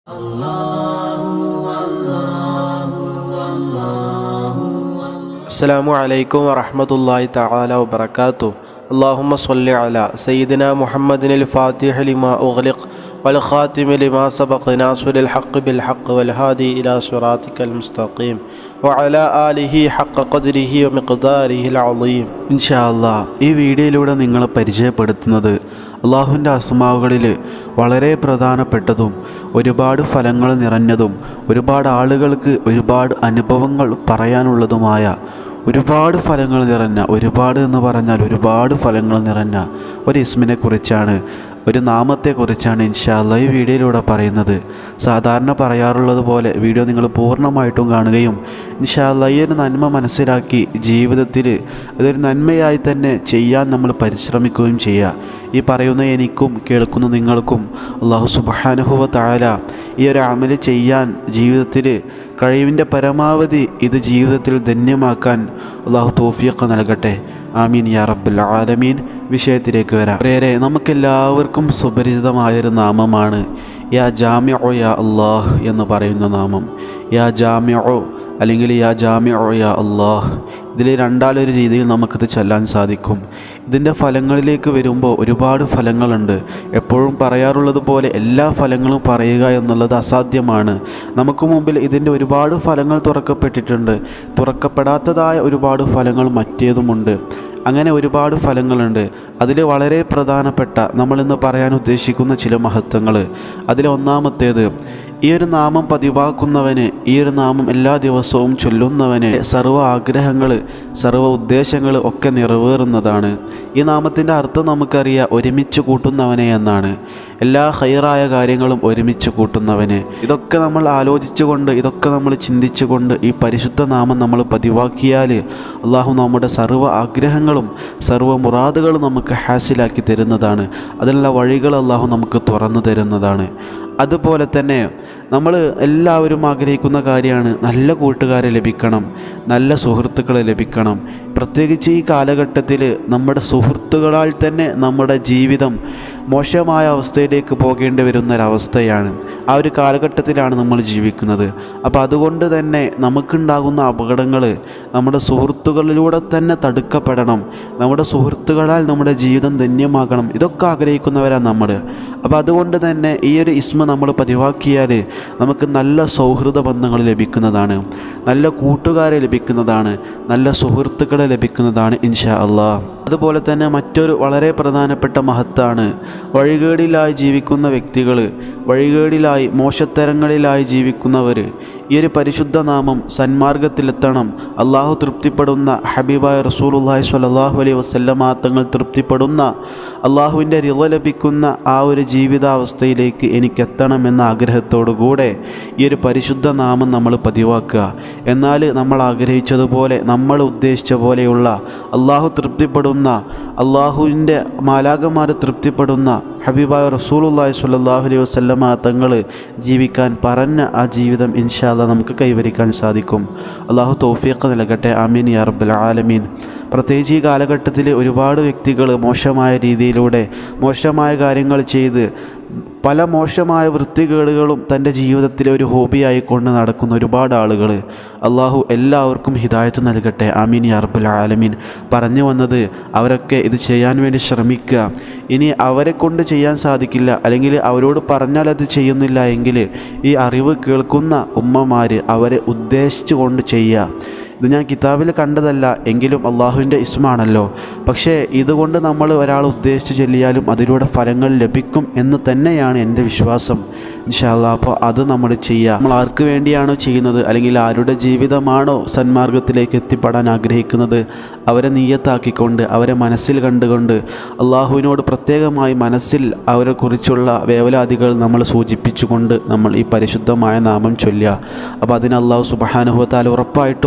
السلام عليكم ورحمة الله تعالى وبركاته اللهم صل على سيدنا محمد الفاتح لما أغلق والخاتم لما سبق ناصر الحق بالحق والهادي إلى صراطك المستقيم وعلى آله حق قدره ومقداره العظيم إن شاء الله ഈ വീഡിയോയിലൂടെ നിങ്ങളെ പരിചയപ്പെടുത്തുന്നത് അള്ളാഹുവിൻ്റെ അസ്മാവുകളിൽ വളരെ പ്രധാനപ്പെട്ടതും ഒരുപാട് ഫലങ്ങൾ നിറഞ്ഞതും ഒരുപാട് ആളുകൾക്ക് ഒരുപാട് അനുഭവങ്ങൾ പറയാനുള്ളതുമായ ഒരുപാട് ഫലങ്ങൾ നിറഞ്ഞ ഒരുപാട് എന്ന് പറഞ്ഞാൽ ഒരുപാട് ഫലങ്ങൾ നിറഞ്ഞ ഒരു ഇസ്മിനെ കുറിച്ചാണ് ഒരു നാമത്തെക്കുറിച്ചാണ് ഇൻഷാല്ല ഈ വീഡിയോയിലൂടെ പറയുന്നത് സാധാരണ പറയാറുള്ളത് പോലെ വീഡിയോ നിങ്ങൾ പൂർണ്ണമായിട്ടും കാണുകയും ഇൻഷാല്ല ഈ ഒരു നന്മ മനസ്സിലാക്കി ജീവിതത്തിൽ ഇതൊരു നന്മയായി തന്നെ ചെയ്യാൻ നമ്മൾ പരിശ്രമിക്കുകയും ചെയ്യുക ഈ പറയുന്ന എനിക്കും കേൾക്കുന്ന നിങ്ങൾക്കും അള്ളാഹു സുബാനുഹുവ താല ഈ ഒരു അമല് ചെയ്യാൻ ജീവിതത്തിൽ കഴിവിൻ്റെ പരമാവധി ഇത് ജീവിതത്തിൽ ധന്യമാക്കാൻ അള്ളാഹു തോഫിയൊക്കെ നൽകട്ടെ ആമീൻ യാ റബ്ബുൽ ആലമീൻ വിഷയത്തിലേക്ക് വരാം പ്രിയരെ നമുക്കെല്ലാവർക്കും സുപരിചിതമായൊരു നാമമാണ് യാ ജാമ്യോ യാ അള്ളാഹ് എന്ന് പറയുന്ന നാമം യാ ജാമ്യോ അല്ലെങ്കിൽ യാ ജാമ്യോ യാ അള്ളാഹ് ഇതിൽ രണ്ടാലൊരു രീതിയിൽ നമുക്കിത് ചൊല്ലാൻ സാധിക്കും ഇതിൻ്റെ ഫലങ്ങളിലേക്ക് വരുമ്പോൾ ഒരുപാട് ഫലങ്ങളുണ്ട് എപ്പോഴും പറയാറുള്ളത് പോലെ എല്ലാ ഫലങ്ങളും പറയുക എന്നുള്ളത് അസാധ്യമാണ് നമുക്ക് മുമ്പിൽ ഇതിൻ്റെ ഒരുപാട് ഫലങ്ങൾ തുറക്കപ്പെട്ടിട്ടുണ്ട് തുറക്കപ്പെടാത്തതായ ഒരുപാട് ഫലങ്ങൾ മറ്റേതുമുണ്ട് അങ്ങനെ ഒരുപാട് ഫലങ്ങളുണ്ട് അതിൽ വളരെ പ്രധാനപ്പെട്ട നമ്മളിന്ന് പറയാൻ ഉദ്ദേശിക്കുന്ന ചില മഹത്വങ്ങൾ അതിൽ ഒന്നാമത്തേത് ഈ ഒരു നാമം പതിവാക്കുന്നവന് ഈ ഒരു നാമം എല്ലാ ദിവസവും ചൊല്ലുന്നവന് സർവ്വ ആഗ്രഹങ്ങൾ സർവ്വ ഉദ്ദേശങ്ങൾ ഒക്കെ നിറവേറുന്നതാണ് ഈ നാമത്തിൻ്റെ അർത്ഥം നമുക്കറിയാം ഒരുമിച്ച് കൂട്ടുന്നവനെ എന്നാണ് എല്ലാ ഹൈറായ കാര്യങ്ങളും ഒരുമിച്ച് കൂട്ടുന്നവന് ഇതൊക്കെ നമ്മൾ ആലോചിച്ചുകൊണ്ട് ഇതൊക്കെ നമ്മൾ ചിന്തിച്ചുകൊണ്ട് ഈ പരിശുദ്ധ നാമം നമ്മൾ പതിവാക്കിയാൽ അള്ളാഹു നമ്മുടെ സർവ്വ ആഗ്രഹങ്ങളും സർവ്വ മുറാദുകളും നമുക്ക് ഹാസിലാക്കി തരുന്നതാണ് അതിനുള്ള വഴികൾ അള്ളാഹു നമുക്ക് തുറന്നു തരുന്നതാണ് അതുപോലെ തന്നെ നമ്മൾ എല്ലാവരും ആഗ്രഹിക്കുന്ന കാര്യമാണ് നല്ല കൂട്ടുകാരെ ലഭിക്കണം നല്ല സുഹൃത്തുക്കളെ ലഭിക്കണം പ്രത്യേകിച്ച് ഈ കാലഘട്ടത്തിൽ നമ്മുടെ സുഹൃത്തുക്കളാൽ തന്നെ നമ്മുടെ ജീവിതം മോശമായ അവസ്ഥയിലേക്ക് പോകേണ്ടി വരുന്ന ഒരവസ്ഥയാണ് ആ ഒരു കാലഘട്ടത്തിലാണ് നമ്മൾ ജീവിക്കുന്നത് അപ്പോൾ അതുകൊണ്ട് തന്നെ നമുക്കുണ്ടാകുന്ന അപകടങ്ങൾ നമ്മുടെ സുഹൃത്തുക്കളിലൂടെ തന്നെ തടുക്കപ്പെടണം നമ്മുടെ സുഹൃത്തുക്കളാൽ നമ്മുടെ ജീവിതം ധന്യമാകണം ഇതൊക്കെ ആഗ്രഹിക്കുന്നവരാണ് നമ്മൾ അപ്പോൾ അതുകൊണ്ട് തന്നെ ഈ ഒരു ഇസ്മ നമ്മൾ പതിവാക്കിയാൽ നമുക്ക് നല്ല സൗഹൃദ ബന്ധങ്ങൾ ലഭിക്കുന്നതാണ് നല്ല കൂട്ടുകാരെ ലഭിക്കുന്നതാണ് നല്ല സുഹൃത്തുക്കളെ ലഭിക്കുന്നതാണ് ഇൻഷാ അള്ളാഹ് അതുപോലെ തന്നെ മറ്റൊരു വളരെ പ്രധാനപ്പെട്ട മഹത്താണ് വഴികേടിലായി ജീവിക്കുന്ന വ്യക്തികൾ വഴികേടിലായി മോശത്തരങ്ങളിലായി ജീവിക്കുന്നവർ ഈ ഒരു പരിശുദ്ധ നാമം സന്മാർഗത്തിലെത്തണം അള്ളാഹു തൃപ്തിപ്പെടുന്ന ഹബീബായ റസൂലുല്ലാഹി സ്വല്ലല്ലാഹു അലൈഹി വസല്ലമ തങ്ങൾ തൃപ്തിപ്പെടുന്ന അള്ളാഹുവിൻ്റെ റിള ലഭിക്കുന്ന ആ ഒരു ജീവിതാവസ്ഥയിലേക്ക് എനിക്കെത്തണമെന്ന ആഗ്രഹത്തോടു കൂടെ ഈ ഒരു പരിശുദ്ധ നാമം നമ്മൾ പതിവാക്കുക എന്നാൽ നമ്മൾ ആഗ്രഹിച്ചതുപോലെ നമ്മൾ ഉദ്ദേശിച്ച പോലെയുള്ള അള്ളാഹു തൃപ്തിപ്പെടുന്ന അള്ളാഹുവിൻ്റെ മാലാകന്മാർ തൃപ്തിപ്പെടുന്ന ഹബീബായ റസൂലുല്ലാഹി സ്വല്ലല്ലാഹു അലൈഹി വസല്ലമ തങ്ങൾ ജീവിക്കാൻ പറഞ്ഞ ആ ജീവിതം ഇൻഷാല്ല നമുക്ക് കൈവരിക്കാൻ സാധിക്കും അള്ളാഹു തൗഫീഖ് നൽകട്ടെ ആമീൻ യാ റബ്ബൽ ആലമീൻ പ്രത്യേകിച്ച് ഈ കാലഘട്ടത്തിൽ ഒരുപാട് വ്യക്തികൾ മോശമായ രീതിയിലൂടെ മോശമായ കാര്യങ്ങൾ ചെയ്ത് പല മോശമായ വൃത്തികേടുകളും തൻ്റെ ജീവിതത്തിലെ ഒരു ഹോബിയായി കൊണ്ട് നടക്കുന്ന ഒരുപാട് ആളുകൾ അള്ളാഹു എല്ലാവർക്കും ഹിദായത്ത് നൽകട്ടെ ആമീൻ യാർബുൽ ആലമീൻ പറഞ്ഞു വന്നത് അവരൊക്കെ ഇത് ചെയ്യാൻ വേണ്ടി ശ്രമിക്കുക ഇനി അവരെ കൊണ്ട് ചെയ്യാൻ സാധിക്കില്ല അല്ലെങ്കിൽ അവരോട് പറഞ്ഞാൽ അത് ചെയ്യുന്നില്ല എങ്കിൽ ഈ അറിവ് കേൾക്കുന്ന ഉമ്മമാർ അവരെ ഉദ്ദേശിച്ചു കൊണ്ട് ചെയ്യുക ഇത് ഞാൻ കിതാബിൽ കണ്ടതല്ല എങ്കിലും അള്ളാഹുവിൻ്റെ ഇസ്മാണല്ലോ പക്ഷേ ഇതുകൊണ്ട് നമ്മൾ ഒരാൾ ഉദ്ദേശിച്ച് ചൊല്ലിയാലും അതിലൂടെ ഫലങ്ങൾ ലഭിക്കും എന്ന് തന്നെയാണ് എൻ്റെ വിശ്വാസം ഇൻഷാല്ല അപ്പോൾ അത് നമ്മൾ ചെയ്യുക നമ്മൾ ആർക്ക് വേണ്ടിയാണോ ചെയ്യുന്നത് അല്ലെങ്കിൽ ആരുടെ ജീവിതമാണോ സന്മാർഗത്തിലേക്ക് എത്തിപ്പെടാൻ ആഗ്രഹിക്കുന്നത് അവരെ നീയത്താക്കിക്കൊണ്ട് അവരെ മനസ്സിൽ കണ്ടുകൊണ്ട് അള്ളാഹുവിനോട് പ്രത്യേകമായി മനസ്സിൽ അവരെക്കുറിച്ചുള്ള വേവലാദികൾ നമ്മൾ സൂചിപ്പിച്ചുകൊണ്ട് നമ്മൾ ഈ പരിശുദ്ധമായ നാമം ചൊല്ലുക അപ്പോൾ അതിന് അള്ളാഹു സുബഹാനുഭവത്താൽ ഉറപ്പായിട്ടും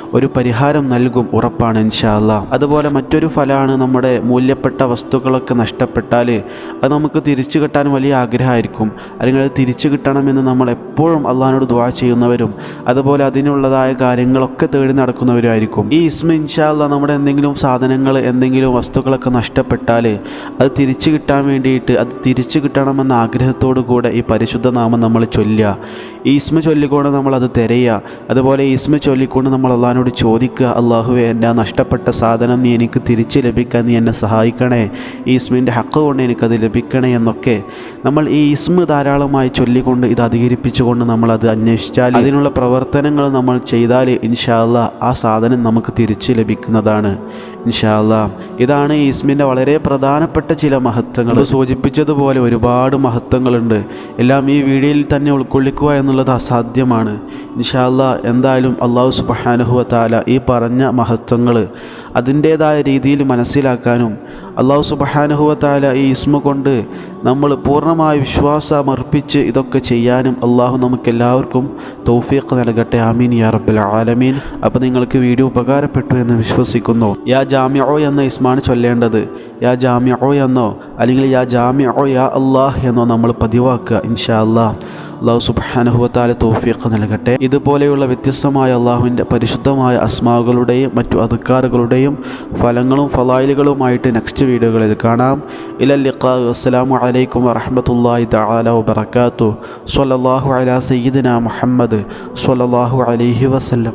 ഒരു പരിഹാരം നൽകും ഉറപ്പാണ് ഇൻഷാല്ല അതുപോലെ മറ്റൊരു ഫലമാണ് നമ്മുടെ മൂല്യപ്പെട്ട വസ്തുക്കളൊക്കെ നഷ്ടപ്പെട്ടാൽ അത് നമുക്ക് തിരിച്ചു കിട്ടാൻ വലിയ ആഗ്രഹമായിരിക്കും അല്ലെങ്കിൽ അത് തിരിച്ചു കിട്ടണമെന്ന് നമ്മൾ എപ്പോഴും അള്ളഹാനോട് ദ്വാ ചെയ്യുന്നവരും അതുപോലെ അതിനുള്ളതായ കാര്യങ്ങളൊക്കെ തേടി നടക്കുന്നവരുമായിരിക്കും ഈ ഇസ്മ ഇൻഷാല്ല നമ്മുടെ എന്തെങ്കിലും സാധനങ്ങൾ എന്തെങ്കിലും വസ്തുക്കളൊക്കെ നഷ്ടപ്പെട്ടാൽ അത് തിരിച്ചു കിട്ടാൻ വേണ്ടിയിട്ട് അത് തിരിച്ചു കിട്ടണമെന്ന ആഗ്രഹത്തോടു കൂടെ ഈ പരിശുദ്ധ നാമം നമ്മൾ ചൊല്ലുക ഈ ഇസ്മ ചൊല്ലിക്കൊണ്ട് നമ്മൾ അത് തിരയുക അതുപോലെ ഈ ഇസ്മ ചൊല്ലിക്കൊണ്ട് നമ്മൾ അള്ളഹാനോട് ചോദിക്കുക അള്ളാഹുവെ എൻ്റെ ആ നഷ്ടപ്പെട്ട സാധനം നീ എനിക്ക് തിരിച്ച് ലഭിക്കാൻ നീ എന്നെ സഹായിക്കണേ ഈ ഇസ്മിൻ്റെ ഹക്ക് കൊണ്ട് എനിക്കത് ലഭിക്കണേ എന്നൊക്കെ നമ്മൾ ഈ ഇസ്മ ധാരാളമായി ചൊല്ലിക്കൊണ്ട് ഇത് അധികരിപ്പിച്ചുകൊണ്ട് നമ്മൾ അത് അന്വേഷിച്ചാൽ അതിനുള്ള പ്രവർത്തനങ്ങൾ നമ്മൾ ചെയ്താൽ ഇൻഷാല്ല ആ സാധനം നമുക്ക് തിരിച്ച് ലഭിക്കുന്നതാണ് ഇൻഷാല്ല ഇതാണ് ഈ ഇസ്മിൻ്റെ വളരെ പ്രധാനപ്പെട്ട ചില മഹത്വങ്ങൾ സൂചിപ്പിച്ചതുപോലെ ഒരുപാട് മഹത്വങ്ങളുണ്ട് എല്ലാം ഈ വീഡിയോയിൽ തന്നെ ഉൾക്കൊള്ളിക്കുക എന്നുള്ളത് അസാധ്യമാണ് ഇൻഷാല്ല എന്തായാലും അള്ളാഹു സുബഹാനുഹുവ താല ഈ പറഞ്ഞ മഹത്വങ്ങൾ അതിൻ്റേതായ രീതിയിൽ മനസ്സിലാക്കാനും അള്ളാഹു സുബഹാനുഹുവ താല ഈ ഇസ്മ കൊണ്ട് നമ്മൾ പൂർണ്ണമായ വിശ്വാസം അർപ്പിച്ച് ഇതൊക്കെ ചെയ്യാനും അള്ളാഹു നമുക്ക് എല്ലാവർക്കും തൗഫീഖ് നൽകട്ടെ ആമീൻ യാ റബ്ബൽ ആലമീൻ അപ്പോൾ നിങ്ങൾക്ക് വീഡിയോ ഉപകാരപ്പെട്ടു എന്ന് വിശ്വസിക്കുന്നു യാ ജാമ്യോ എന്ന ഇസ്മാണ് ചൊല്ലേണ്ടത് യാ ജാമ്യോ എന്നോ അല്ലെങ്കിൽ യാ ജാമ്യോ യാ അള്ളാഹ് എന്നോ നമ്മൾ പതിവാക്കുക ഇൻഷാ അള്ളാഹ് അള്ളാഹു സുബാനുഹുവത്താല തോഫീഖ് നൽകട്ടെ ഇതുപോലെയുള്ള വ്യത്യസ്തമായ അള്ളാഹുവിൻ്റെ പരിശുദ്ധമായ അസ്മാകളുടെയും മറ്റു അധികാറുകളുടെയും ഫലങ്ങളും ഫലായിലുകളുമായിട്ട് നെക്സ്റ്റ് വീഡിയോകളിൽ കാണാം ഇലല്ലിഖാ അസ്സലാമു അലൈക്കും വറഹമത്തല്ലാഹി തആല വബറകാതുഹു സ്വല്ലല്ലാഹു അലാ സയ്യിദിന മുഹമ്മദ് സ്വല്ലല്ലാഹു അലൈഹി വസല്ലം